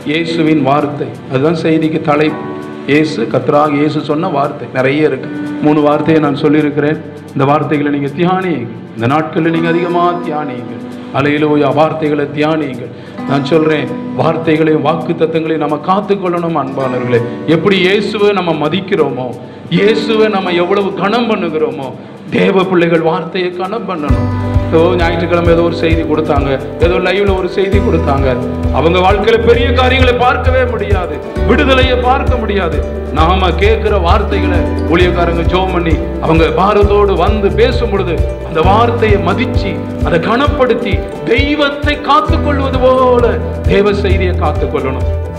இயேசுவின் வார்த்தை அதுதான் செய்திக்கு தலைப்பு இயேசு கத்ராக இயேசு சொன்ன வார்த்தை நிறைய இருக்கு மூணு வார்த்தையை நான் சொல்லியிருக்கிறேன் இந்த வார்த்தைகளை நீங்கள் தியானியுங்கள் இந்த நாட்களில் நீங்கள் அதிகமாக தியானியுங்கள் அலையிலோயா வார்த்தைகளை தியானியுங்கள் நான் சொல்றேன் வார்த்தைகளையும் வாக்கு தத்தங்களையும் நம்ம காத்துக்கொள்ளணும் அன்பானவர்களே எப்படி இயேசுவை நம்ம மதிக்கிறோமோ இயேசுவை நம்ம எவ்வளவு கணம் பண்ணுகிறோமோ தேவ பிள்ளைகள் வார்த்தையை கணம் பண்ணணும் ஏதோ ஞாயிற்றுக்கிழமை ஏதோ ஒரு செய்தி கொடுத்தாங்க ஏதோ லைவ்ல ஒரு செய்தி கொடுத்தாங்க அவங்க வாழ்க்கையில பெரிய காரியங்களை பார்க்கவே முடியாது விடுதலையை பார்க்க முடியாது நாம கேட்கிற வார்த்தைகளை ஊழியக்காரங்க ஜோம் பண்ணி அவங்க பாரதோடு வந்து பேசும் பொழுது அந்த வார்த்தையை மதிச்சு அதை கனப்படுத்தி தெய்வத்தை காத்துக்கொள்வது போல தேவ செய்தியை காத்துக்கொள்ளணும்